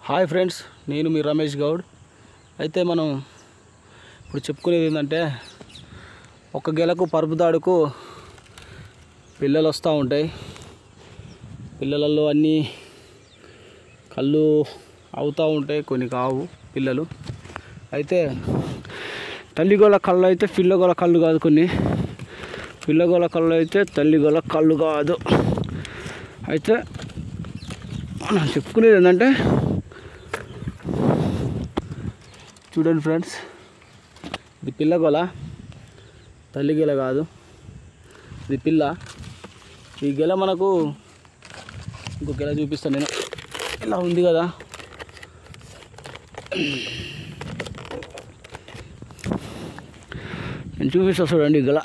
hi friends నేను మీ రమేష్ గౌడ్ అయితే మనం ఇప్పుడు చెప్పుకునేది ఏంటంటే ఒక గెలకు పరుపు దాడుకు పిల్లలు వస్తూ ఉంటాయి పిల్లలలో అన్నీ కళ్ళు అవుతూ ఉంటాయి కొన్ని కావు పిల్లలు అయితే తల్లిగోల కళ్ళు అయితే పిల్లగోల కళ్ళు కాదు కొన్ని పిల్లగోల కళ్ళు అయితే తల్లిగోల కళ్ళు కాదు అయితే మనం చెప్పుకునేది ఏంటంటే చూడండి ఫ్రెండ్స్ ఇది పిల్ల గొల తల్లి గెల కాదు ఇది పిల్ల ఈ గెల మనకు ఇంకో గెల చూపిస్తాను నేను ఇలా ఉంది కదా నేను చూపిస్తా చూడండి ఈ గెల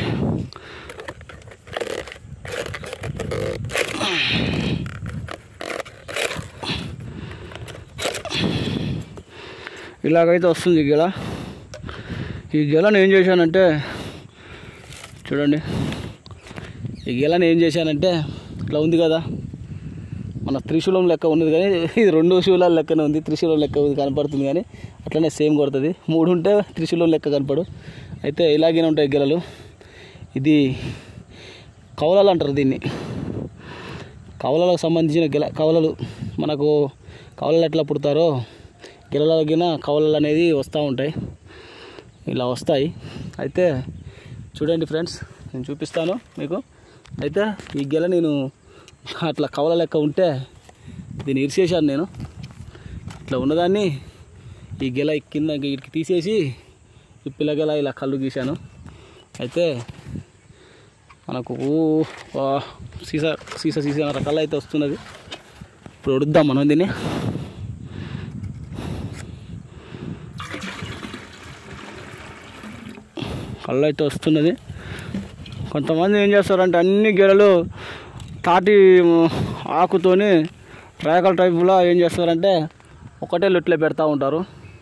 ఇలాగైతే వస్తుంది ఈ గెల ఈ గెలను ఏం చేశానంటే చూడండి ఈ గెలను ఏం చేశానంటే ఇట్లా ఉంది కదా మన త్రిశూలం లెక్క ఉన్నది కానీ ఇది రెండు శూలాల లెక్కనే ఉంది త్రిశూలం లెక్క ఉంది కనపడుతుంది కానీ అట్లనే సేమ్ కొడుతుంది మూడు ఉంటే త్రిశూలం లెక్క కనపడు అయితే ఇలాగే ఉంటాయి గెలలు ఇది కవలలు అంటారు దీన్ని కవలలకు సంబంధించిన గెల కవలలు మనకు కవలలు ఎట్లా పుడతారో గిరల తగ్గిన కవలలు అనేది వస్తూ ఉంటాయి ఇలా వస్తాయి అయితే చూడండి ఫ్రెండ్స్ నేను చూపిస్తాను మీకు అయితే ఈ గెల నేను అట్లా కవల లెక్క ఉంటే దీన్ని ఇరిసేసాను నేను ఇట్లా ఉన్నదాన్ని ఈ గెల కింద ఇక్కడికి తీసేసి ఈ పిల్ల గెల ఇలా కళ్ళు గీశాను అయితే మనకు ఆ, సీసా సీసా సీసా రకాలు అయితే వస్తున్నది ఇప్పుడు ఉడుద్దాం మనం దీన్ని కళ్ళు అయితే వస్తున్నది కొంతమంది ఏం చేస్తారంటే అన్ని గెలలు తాటి మ్, ఆకుతోని రేకల టైపులో ఏం చేస్తారంటే ఒకటే లొట్లో పెడతా ఉంటారు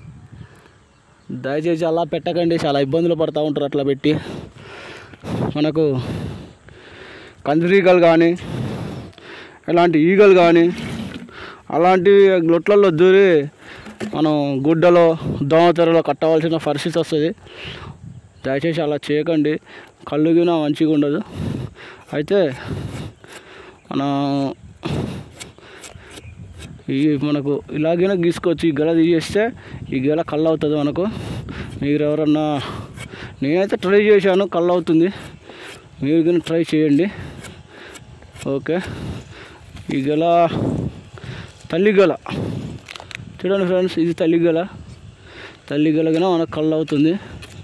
దయచేసి అలా పెట్టకండి చాలా ఇబ్బందులు పడతా ఉంటారు అట్లా పెట్టి మనకు కందిరీగలు కానీ ఇలాంటి ఈగలు కానీ అలాంటి లొట్లలో దూరి మనం గుడ్డలో దోమతెరలో కట్టవలసిన పరిస్థితి వస్తుంది దయచేసి అలా చేయకండి కళ్ళు గిన మంచిగా ఉండదు అయితే మన ఈ మనకు ఇలాగైనా గీసుకోవచ్చు ఈ గెల తీసేస్తే ఈ గెల కళ్ళు అవుతుంది మనకు మీరు ఎవరన్నా నేనైతే ట్రై చేశాను కళ్ళు అవుతుంది మీరు కానీ ట్రై చేయండి ఓకే ఈ గెల తల్లి గెల చూడండి ఫ్రెండ్స్ ఇది తల్లి గెల తల్లి గెలగిన మనకు కళ్ళు అవుతుంది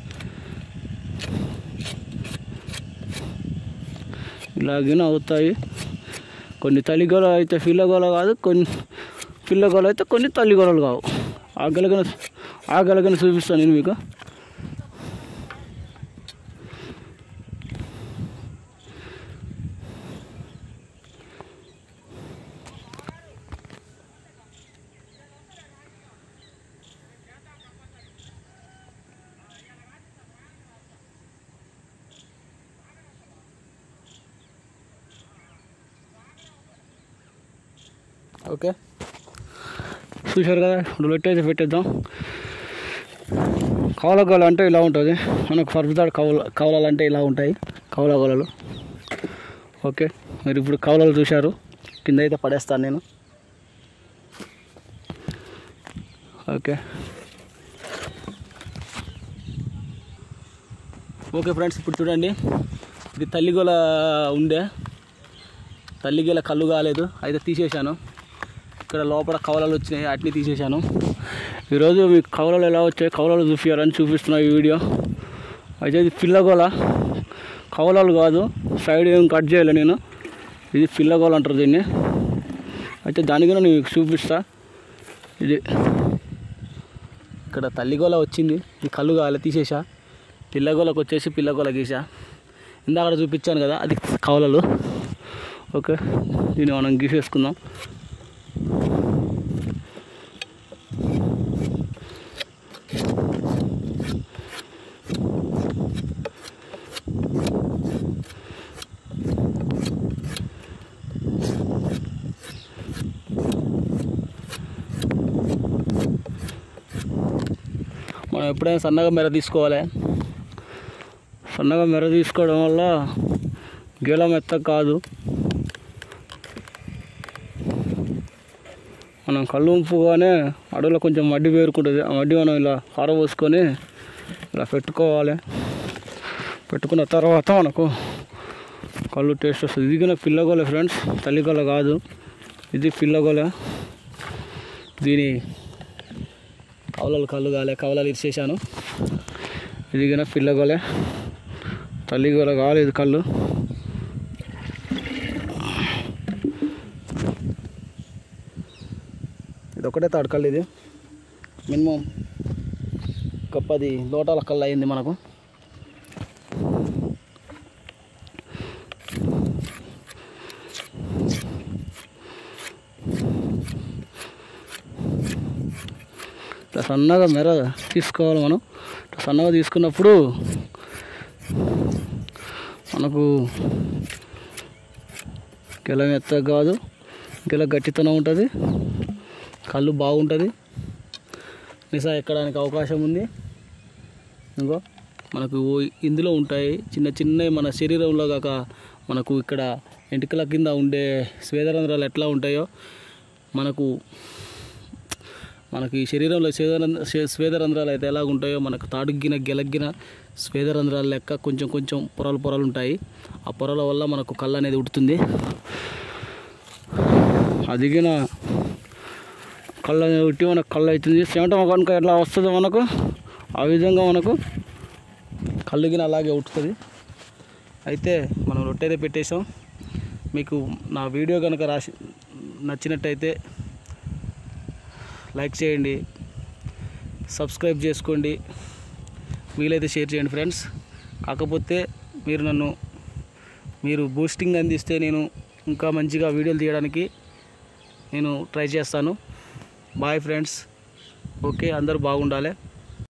ఇలాగైనా అవుతాయి కొన్ని తల్లి గొలలు అయితే పిల్ల గొల కాదు కొన్ని పిల్ల గొల అయితే కొన్ని తల్లి గొలలు కావు ఆ గెలగన ఆ గెలగన చూపిస్తాను నేను మీకు ఓకే చూశారు కదా ఇప్పుడు పెట్టేసి పెట్టేద్దాం కవల గోల అంటే ఇలా ఉంటుంది మనకు పరుపుతాడు కవల కవలాలు అంటే ఇలా ఉంటాయి కవల గోలలు ఓకే మీరు ఇప్పుడు కవలలు చూశారు కింద అయితే పడేస్తాను నేను ఓకే ఓకే ఫ్రెండ్స్ ఇప్పుడు చూడండి ఇది తల్లిగోల ఉండే తల్లిగేల కళ్ళు కాలేదు అయితే తీసేశాను ఇక్కడ లోపల కవలలు వచ్చినాయి వాటిని తీసేశాను ఈరోజు మీకు కవలలు ఎలా వచ్చాయి కవలలు చూపించారని చూపిస్తున్నా ఈ వీడియో అయితే ఇది పిల్లగోల కవలలు కాదు సైడ్ ఏం కట్ చేయలే నేను ఇది పిల్లగోల అంటారు దీన్ని అయితే దాని కూడా నేను మీకు చూపిస్తా ఇది ఇక్కడ తల్లిగోల వచ్చింది ఇది కళ్ళు కావాలి తీసేసా పిల్లగోలకు వచ్చేసి పిల్లగోల గీసా ఇందాక చూపించాను కదా అది కవలలు ఓకే దీన్ని మనం గీసేసుకుందాం మనం ఎప్పుడైనా సన్నగా మెర తీసుకోవాలి సన్నగా మెర తీసుకోవడం వల్ల గీల మెత్త కాదు మనం కళ్ళు ఉంపుగానే అడవిలో కొంచెం మడ్డి పేరుకుంటుంది ఆ మడ్డి మనం ఇలా పారబోసుకొని ఇలా పెట్టుకోవాలి పెట్టుకున్న తర్వాత మనకు కళ్ళు టేస్ట్ వస్తుంది ఇది కూడా పిల్లగోలే ఫ్రెండ్స్ తల్లిగొల కాదు ఇది పిల్లగోలే దీని కవలలు కళ్ళు కాలే కవలలు ఇచ్చేసాను ఇది కూడా పిల్లగోలే తల్లిగోల కాలేదు కళ్ళు ఇది ఒకటే తాడుకల్లు ఇది మినిమం ఒక పది లోటాల కళ్ళు అయింది మనకు ఇట్లా సన్నగా మెర తీసుకోవాలి మనం ఇట్లా సన్నగా తీసుకున్నప్పుడు మనకు గిల మెత్తగా కాదు గిల గట్టితనం ఉంటుంది కళ్ళు బాగుంటుంది నిసా ఎక్కడానికి అవకాశం ఉంది ఇంకో మనకు ఇందులో ఉంటాయి చిన్న చిన్న మన శరీరంలో కాక మనకు ఇక్కడ ఎంటికల కింద ఉండే స్వేదరంధ్రాలు ఎట్లా ఉంటాయో మనకు మనకి ఈ శరీరంలో స్వేదరంధ్ర స్వేదరంధ్రాలు అయితే ఎలాగ ఉంటాయో మనకు తాడుగిన గెలగ్గిన స్వేదరంధ్రాల లెక్క కొంచెం కొంచెం పొరలు పొరలు ఉంటాయి ఆ పొరల వల్ల మనకు కళ్ళు అనేది ఉడుతుంది అదిగిన కళ్ళు అనేది ఉట్టి మనకు కళ్ళు అవుతుంది చెమట కనుక ఎట్లా వస్తుందో మనకు ఆ విధంగా మనకు కళ్ళు గిన అలాగే ఉట్టుతుంది అయితే మనం రొట్టెదే పెట్టేసాం మీకు నా వీడియో కనుక రాసి నచ్చినట్టయితే లైక్ చేయండి సబ్స్క్రైబ్ చేసుకోండి వీలైతే షేర్ చేయండి ఫ్రెండ్స్ కాకపోతే మీరు నన్ను మీరు బూస్టింగ్ అందిస్తే నేను ఇంకా మంచిగా వీడియోలు తీయడానికి నేను ట్రై చేస్తాను బాయ్ ఫ్రెండ్స్ ఓకే అందరూ బాగుండాలి